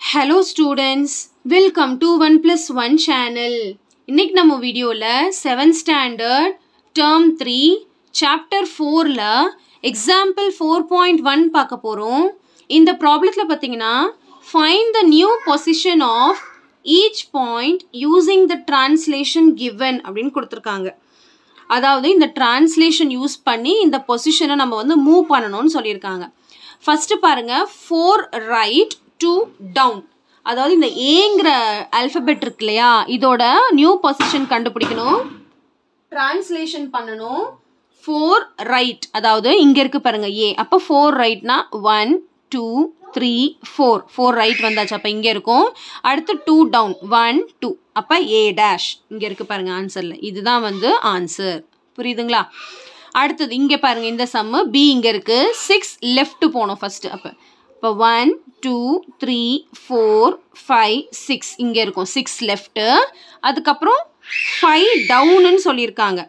hello students welcome to one plus one channel இன்னைக்கு நம்ம வீடியோவில் seventh standard term three chapter ஃபோரில் example four point one பார்க்க போகிறோம் இந்த ப்ராப்ளத்தில் பார்த்தீங்கன்னா find the new position of each point using the translation given அப்படின்னு கொடுத்துருக்காங்க அதாவது இந்த டிரான்ஸ்லேஷன் யூஸ் பண்ணி இந்த பொசிஷனை நம்ம வந்து மூவ் பண்ணணும்னு சொல்லியிருக்காங்க ஃபர்ஸ்ட் பாருங்க ஃபோர் ரைட் டூ டவுன் அதாவது இந்த ஏங்கிற அல்பபெட் இருக்கு இல்லையா இதோட நியூ பொசிஷன் கண்டுபிடிக்கணும் டிரான்ஸ்லேஷன் பண்ணணும் ஃபோர் ரைட் அதாவது இங்கே இருக்கு பாருங்க ஏ அப்போ ஃபோர் ரைட்னா one two three four four right வந்தாச்சு அப்போ இங்கே இருக்கும் அடுத்து டூ டவுன் ஒன் டூ அப்போ ஏ டேஷ் இங்கே இருக்கு பாருங்க ஆன்சரில் இதுதான் வந்து ஆன்சர் புரியுதுங்களா அடுத்தது இங்கே பாருங்க இந்த சம்மு பி இங்கே இருக்கு சிக்ஸ் லெஃப்ட் போகணும் ஃபர்ஸ்ட் அப்போ இப்போ one two three four five six இங்கே இருக்கும் சிக்ஸ் லெஃப்ட்டு அதுக்கப்புறம் ஃபைவ் டவுனுன்னு சொல்லியிருக்காங்க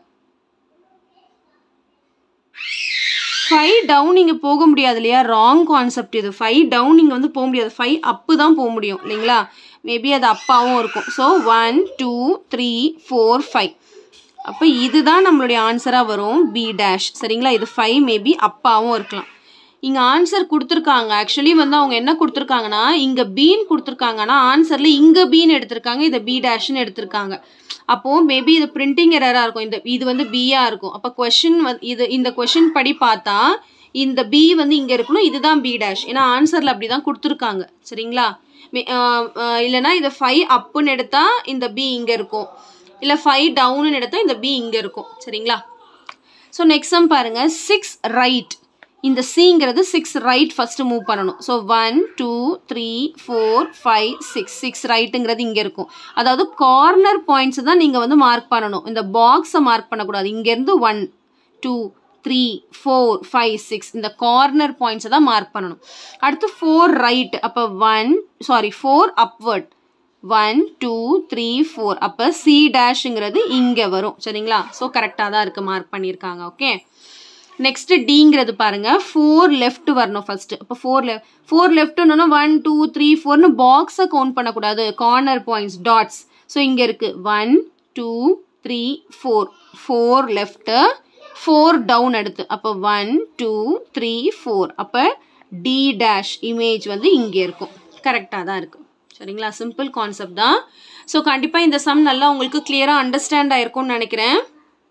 ஃபைவ் டவுன் இங்கே போக முடியாது இல்லையா ராங் கான்செப்ட் இது ஃபைவ் டவுன் இங்கே வந்து போக முடியாது ஃபைவ் அப்பு தான் போக முடியும் இல்லைங்களா மேபி அது அப்பாவும் இருக்கும் so one two three four five அப்போ இதுதான் நம்மளுடைய ஆன்சராக வரும் பி டேஷ் சரிங்களா இது ஃபைவ் மேபி அப்பாவும் இருக்கலாம் இங்கே ஆன்சர் கொடுத்துருக்காங்க ஆக்சுவலி வந்து அவங்க என்ன கொடுத்துருக்காங்கன்னா இங்கே பீன் கொடுத்துருக்காங்கன்னா ஆன்சரில் இங்கே பீன் எடுத்திருக்காங்க இதை பி டேஷ்னு எடுத்திருக்காங்க அப்போது மேபி இது பிரிண்டிங் எரராக இருக்கும் இந்த இது வந்து பியாக இருக்கும் அப்போ கொஷின் வந்து இது இந்த கொஷின் படி பார்த்தா இந்த பி வந்து இங்கே இருக்கணும் இதுதான் பி டேஷ் ஏன்னா ஆன்சரில் அப்படி தான் கொடுத்துருக்காங்க சரிங்களா இல்லைனா இதை ஃபைவ் அப்புன்னு எடுத்தால் இந்த பி இங்கே இருக்கும் இல்லை ஃபைவ் டவுனுன்னு எடுத்தால் இந்த பி இங்கே இருக்கும் சரிங்களா ஸோ நெக்ஸ்ட் சம் பாருங்கள் சிக்ஸ் ரைட் இந்த சிங்கிறது சிக்ஸ் ரைட் ஃபஸ்ட்டு மூவ் பண்ணணும் so one two three four five six six ரைட்டுங்கிறது இங்கே இருக்கும் அதாவது கார்னர் பாயிண்ட்ஸ் தான் நீங்கள் வந்து மார்க் பண்ணணும் இந்த பாக்ஸை மார்க் பண்ணக்கூடாது இங்கேருந்து one two three four five six இந்த கார்னர் பாயிண்ட்ஸை தான் மார்க் பண்ணணும் அடுத்து ஃபோர் ரைட் அப்போ one sorry four upward one two three four அப்போ சி டேஷுங்கிறது இங்கே வரும் சரிங்களா ஸோ கரெக்டாக தான் இருக்குது மார்க் பண்ணியிருக்காங்க ஓகே நெக்ஸ்ட் டிங்கிறது பாருங்க ஃபோர் லெஃப்ட் வரணும் ஃபர்ஸ்ட் இப்போ ஃபோர் லெஃப்ட் ஃபோர் லெஃப்ட்னு ஒன் டூ த்ரீ ஃபோர்னு பாக்ஸை கவுண்ட் பண்ணக்கூடாது கார்னர் பாயிண்ட்ஸ் டாட்ஸ் ஸோ இங்கே இருக்கு one two three four four left four down எடுத்து அப்போ ஒன் டூ த்ரீ ஃபோர் அப்போ டி டேஷ் இமேஜ் வந்து இங்கே இருக்கும் கரெக்டாக தான் இருக்குது சரிங்களா சிம்பிள் கான்செப்ட் தான் ஸோ கண்டிப்பாக இந்த சம் நல்லா உங்களுக்கு கிளியராக அண்டர்ஸ்டாண்ட் ஆயிருக்கும்னு நினைக்கிறேன்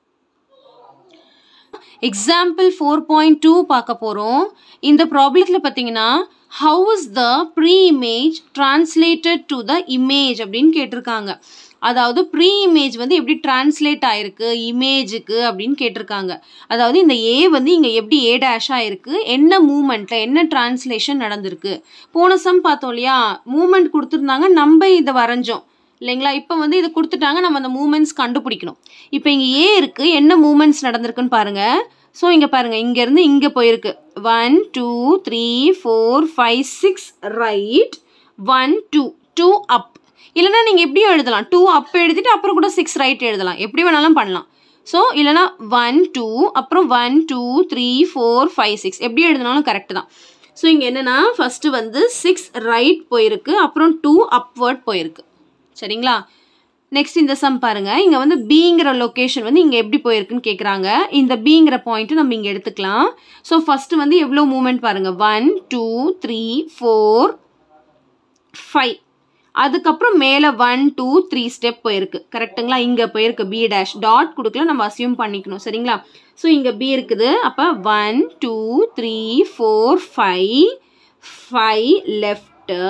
எக்ஸாம்பிள் ஃபோர் பாயிண்ட் டூ பார்க்க போகிறோம் இந்த ப்ராப்ளத்தில் பார்த்தீங்கன்னா how is the pre image translated to the image அப்படின்னு கேட்டிருக்காங்க அதாவது ப்ரீ இமேஜ் வந்து எப்படி டிரான்ஸ்லேட் ஆயிருக்கு இமேஜுக்கு அப்படின்னு கேட்டிருக்காங்க அதாவது இந்த ஏ வந்து இங்கே எப்படி ஏ டேஷாக இருக்குது என்ன மூமெண்ட்டில் என்ன டிரான்ஸ்லேஷன் நடந்திருக்கு போன சம் பார்த்தோம் இல்லையா மூமெண்ட் கொடுத்துருந்தாங்க நம்ம இதை வரைஞ்சோம் இல்லைங்களா இப்போ வந்து இதை கொடுத்துட்டாங்க நம்ம அந்த மூமெண்ட்ஸ் கண்டுபிடிக்கணும் இப்போ இங்கே ஏ இருக்குது என்ன மூமெண்ட்ஸ் நடந்திருக்குன்னு பாருங்கள் ஸோ இங்கே பாருங்கள் இங்கேருந்து இங்கே போயிருக்கு one two three four five six right one two two up இல்லைனா நீங்கள் எப்படியும் எழுதலாம் டூ அப் எழுதிட்டு அப்புறம் கூட சிக்ஸ் ரைட் எழுதலாம் எப்படி வேணாலும் பண்ணலாம் ஸோ இல்லைனா ஒன் டூ அப்புறம் one two three four five six எப்படி எழுதினாலும் கரெக்டு தான் ஸோ இங்கே என்னென்னா ஃபஸ்ட்டு வந்து சிக்ஸ் ரைட் போயிருக்கு அப்புறம் டூ அப்வர்ட் போயிருக்கு சரிங்களா நெக்ஸ்ட் இந்த சம் பாருங்க இங்க வந்து பிங்கிற லொக்கேஷன் வந்து இங்க எப்படி போயிருக்குன்னு கேட்குறாங்க இந்த பிங்கிற பாயிண்ட் நம்ம இங்க எடுத்துக்கலாம் ஸோ ஃபர்ஸ்ட் வந்து எவ்வளோ மூமெண்ட் பாருங்க one two three four five அதுக்கப்புறம் மேலே ஒன் டூ த்ரீ ஸ்டெப் போயிருக்கு கரெக்டுங்களா இங்கே போயிருக்கு பி டேஷ் டாட் கொடுக்கல நம்ம அசியூம் பண்ணிக்கணும் சரிங்களா ஸோ இங்கே பி இருக்குது அப்போ one two three four five five left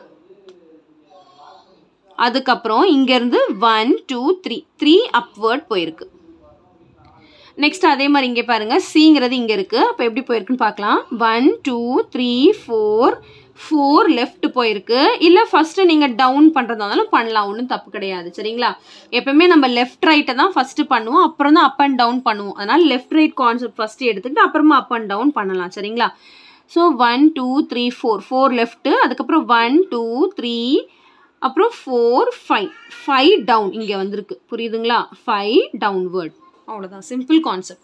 அதுக்கப்புறம் இங்கேருந்து one two three three upward போயிருக்கு நெக்ஸ்ட் அதே மாதிரி இங்கே பாருங்கள் சிங்கிறது இங்கே இருக்குது அப்போ எப்படி போயிருக்குன்னு பார்க்கலாம் one two three four four left போயிருக்கு இல்லை ஃபஸ்ட்டு நீங்கள் டவுன் பண்ணுறதா இருந்தாலும் பண்ணலாம் ஒன்றும் தப்பு கிடையாது சரிங்களா எப்பவுமே நம்ம லெஃப்ட் ரைட்டை தான் ஃபஸ்ட்டு பண்ணுவோம் அப்புறம் தான் அப் அண்ட் டவுன் பண்ணுவோம் அதனால் லெஃப்ட் ரைட் கான்செப்ட் ஃபஸ்ட்டு எடுத்துக்கிட்டு அப்புறமா அப் அண்ட் டவுன் பண்ணலாம் சரிங்களா so one two three four four left அதுக்கப்புறம் ஒன் டூ த்ரீ அப்புறம் ஃபோர் ஃபைவ் ஃபைவ் டவுன் இங்கே வந்திருக்கு புரியுதுங்களா ஃபைவ் டவுன்வேர்ட் அவ்வளோதான் சிம்பிள் கான்செப்ட்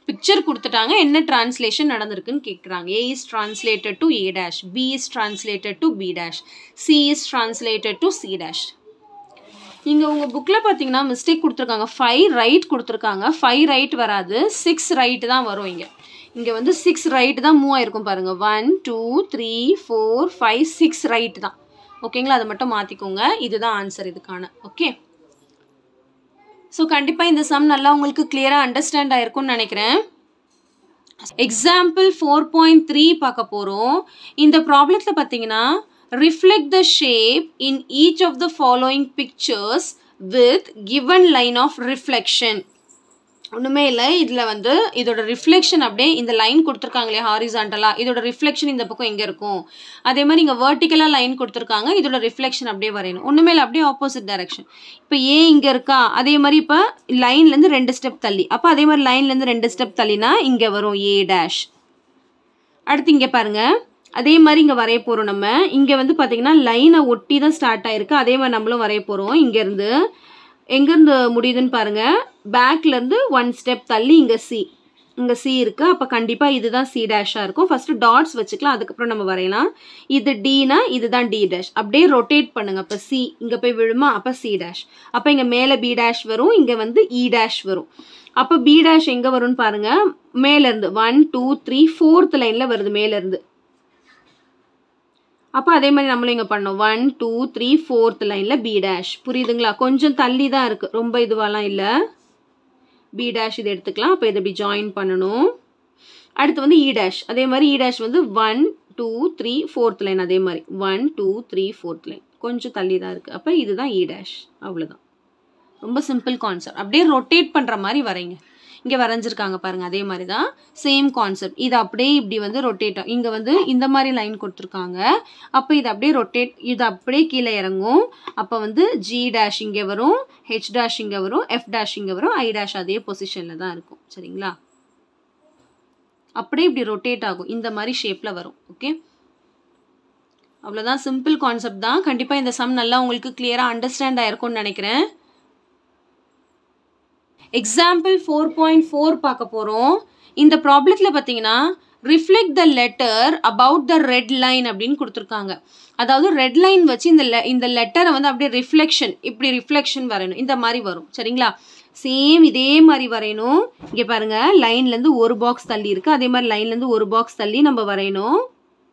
பிக்சர் கொடுத்துட்டாங்க என்ன டிரான்ஸ்லேஷன் நடந்திருக்குன்னு கேட்குறாங்க A is translated to A dash B is translated to B dash C is translated to C dash இங்கே உங்கள் புக்கில் பார்த்தீங்கன்னா மிஸ்டேக் கொடுத்துருக்காங்க ஃபைவ் ரைட் கொடுத்துருக்காங்க ஃபைவ் ரைட் வராது சிக்ஸ் ரைட் தான் வரும் இங்கே இங்கே வந்து சிக்ஸ் ரைட் தான் மூவ் ஆயிருக்கும் பாருங்கள் one two three four five six right தான் ஓகேங்களா அதை மட்டும் மாற்றிக்கோங்க இதுதான் ஆன்சர் இதுக்கான ஓகே ஸோ கண்டிப்பாக இந்த சம் நல்லா உங்களுக்கு கிளியராக அண்டர்ஸ்டாண்ட் ஆயிருக்கும்னு நினைக்கிறேன் எக்ஸாம்பிள் ஃபோர் பாயிண்ட் த்ரீ பார்க்க போகிறோம் இந்த ப்ராப்ளத்தில் பார்த்தீங்கன்னா reflect the shape in each of the following pictures with given line of reflection ஒன்றுமே இல்லை இதில் வந்து இதோட ரிஃப்ளெக்ஷன் அப்படியே இந்த லைன் கொடுத்துருக்காங்க இல்லையா ஹாரிசாண்டலாக இதோட ரிஃப்ளெக்ஷன் இந்த பக்கம் எங்கே இருக்கும் அதே மாதிரி இங்கே வேர்ட்டிக்கலாக லைன் கொடுத்துருக்காங்க இதோட ரிஃப்ளெக்ஷன் அப்படியே வரையணும் ஒன்றுமே இல்லை அப்படியே ஆப்போசிட் டைரக்ஷன் இப்போ ஏ இங்கே இருக்கா அதே மாதிரி இப்போ லைன்லேருந்து ரெண்டு ஸ்டெப் தள்ளி அப்போ அதே மாதிரி லைன்லேருந்து ரெண்டு ஸ்டெப் தள்ளினா இங்கே வரும் ஏ டேஷ் அடுத்து இங்கே பாருங்கள் அதே மாதிரி இங்கே வரைய போகிறோம் நம்ம இங்கே வந்து பார்த்தீங்கன்னா லைனை ஒட்டி தான் ஸ்டார்ட் ஆயிருக்கு அதே மாதிரி நம்மளும் வரைய போகிறோம் இங்கேருந்து எங்கேருந்து முடியுதுன்னு பாருங்கள் பேக்லேருந்து ஒன் ஸ்டெப் தள்ளி இங்கே சி இங்கே சி இருக்குது அப்போ கண்டிப்பாக இதுதான் சி டேஷாக இருக்கும் ஃபஸ்ட்டு டாட்ஸ் வச்சுக்கலாம் அதுக்கப்புறம் நம்ம வரையலாம் இது டீனா இதுதான் டி டேஷ் அப்படியே ரொட்டேட் பண்ணுங்கள் அப்போ சி இங்கே போய் விழுமா அப்போ சி டேஷ் அப்போ இங்கே மேலே பி டேஷ் வரும் இங்கே வந்து இ டேஷ் வரும் அப்போ பி டேஷ் எங்கே வரும்னு பாருங்கள் மேலேருந்து ஒன் டூ த்ரீ ஃபோர்த் லைனில் வருது மேலேருந்து அப்போ அதே மாதிரி நம்மளும் இங்கே பண்ணோம் ஒன் டூ த்ரீ ஃபோர்த் லைனில் பி டேஷ் புரியுதுங்களா கொஞ்சம் தள்ளி தான் இருக்குது ரொம்ப இதுவாலாம் இல்லை பி டேஷ் இது எடுத்துக்கலாம் அப்போ இதை இப்படி ஜாயின் பண்ணணும் அடுத்து வந்து இ டேஷ் அதே மாதிரி இ டேஷ் வந்து one two three fourth line அதே மாதிரி one two three fourth line கொஞ்சம் தள்ளி தான் இருக்குது அப்போ இதுதான் இ டேஷ் அவ்வளோதான் ரொம்ப சிம்பிள் கான்செப்ட் அப்படியே ரொட்டேட் பண்ணுற மாதிரி வரைங்க இங்கே வரைஞ்சிருக்காங்க பாருங்க அதே மாதிரி தான் சேம் கான்செப்ட் இது அப்படியே இப்படி வந்து ரொட்டேட் இங்கே வந்து இந்த மாதிரி லைன் கொடுத்துருக்காங்க அப்போ இது அப்படியே ரொட்டேட் இது அப்படியே கீழே இறங்கும் அப்போ வந்து ஜி டேஷ் இங்கே வரும் ஹெச் டேஷ் இங்கே வரும் எஃப் டேஷ் இங்கே வரும் ஐ டேஷ் அதே பொசிஷனில் தான் இருக்கும் சரிங்களா அப்படியே இப்படி ரொட்டேட் ஆகும் இந்த மாதிரி ஷேப்பில் வரும் ஓகே அவ்வளோதான் சிம்பிள் கான்செப்ட் தான் கண்டிப்பாக இந்த சம் நல்லா உங்களுக்கு கிளியராக அண்டர்ஸ்டாண்ட் ஆயிருக்கும்னு நினைக்கிறேன் எக்ஸாம்பிள் ஃபோர் பாயிண்ட் ஃபோர் பார்க்க போகிறோம் இந்த ப்ராப்ளத்தில் பார்த்தீங்கன்னா reflect the letter about the red line அப்படின்னு கொடுத்துருக்காங்க அதாவது ரெட் லைன் வச்சு இந்த le- இந்த லெட்டரை வந்து அப்படியே ரிஃப்ளெக்ஷன் இப்படி ரிஃப்ளெக்ஷன் வரையணும் இந்த மாதிரி வரும் சரிங்களா சேம் இதே மாதிரி வரையணும் இங்கே பாருங்க லைன்லேருந்து ஒரு பாக்ஸ் தள்ளி இருக்கு அதே மாதிரி லைன்லேருந்து ஒரு பாக்ஸ் தள்ளி நம்ம வரையணும்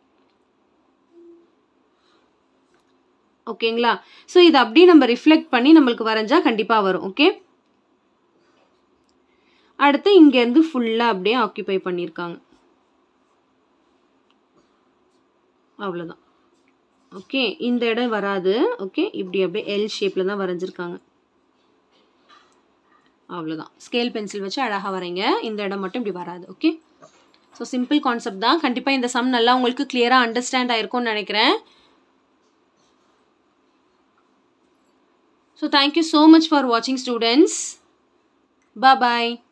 ஓகேங்களா ஸோ இதை அப்படியே நம்ம ரிஃப்ளெக்ட் பண்ணி நம்மளுக்கு வரைஞ்சா கண்டிப்பாக வரும் ஓகே அடுத்து இங்கேருந்து ஃபுல்லாக அப்படியே ஆக்கியூபை பண்ணியிருக்காங்க அவ்வளோதான் ஓகே இந்த இடம் வராது ஓகே இப்படி அப்படியே எல் ஷேப்பில் தான் வரைஞ்சிருக்காங்க அவ்வளோதான் ஸ்கேல் பென்சில் வச்சு அழகாக வரைங்க இந்த இடம் மட்டும் இப்படி வராது ஓகே ஸோ சிம்பிள் கான்செப்ட் தான் கண்டிப்பாக இந்த சம் நல்லா உங்களுக்கு கிளியராக அண்டர்ஸ்டாண்ட் ஆயிருக்கும்னு நினைக்கிறேன் so thank you so much for வாட்சிங் ஸ்டூடெண்ட்ஸ் bye bye